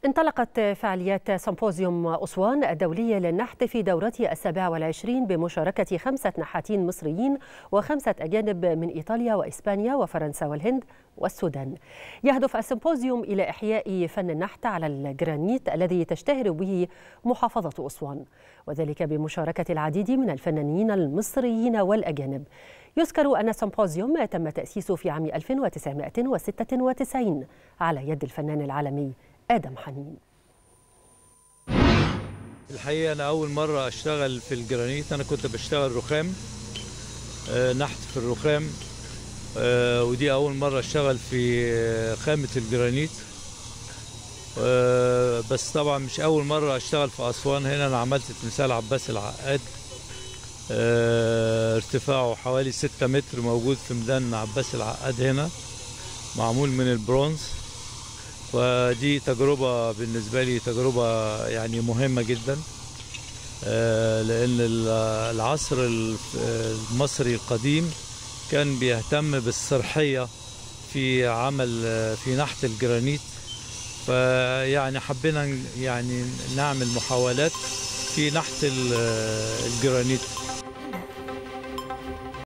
انطلقت فعاليات سمبوزيوم أسوان الدولي للنحت في دورته السابعة والعشرين بمشاركة خمسة نحاتين مصريين وخمسة أجانب من إيطاليا وإسبانيا وفرنسا والهند والسودان يهدف السمبوزيوم إلى إحياء فن النحت على الجرانيت الذي تشتهر به محافظة أسوان وذلك بمشاركة العديد من الفنانين المصريين والأجانب يذكر أن السمبوزيوم تم تأسيسه في عام 1996 على يد الفنان العالمي آدم حنين الحقيقة أنا أول مرة أشتغل في الجرانيت أنا كنت بشتغل رخام آه، نحت في الرخام آه، ودي أول مرة أشتغل في آه، خامة الجرانيت آه، بس طبعا مش أول مرة أشتغل في أسوان هنا أنا عملت تمثال عباس العقاد آه، ارتفاعه حوالي 6 متر موجود في ميدان عباس العقاد هنا معمول من البرونز ودي تجربة بالنسبة لي تجربة يعني مهمة جدا آه، لأن ال- العصر الف- المصري القديم كان بيهتم بالسرحية في عمل آه، في نحت الجرانيت فيعني حبينا ن- يعني نعمل محاولات في نحت ال- الجرانيت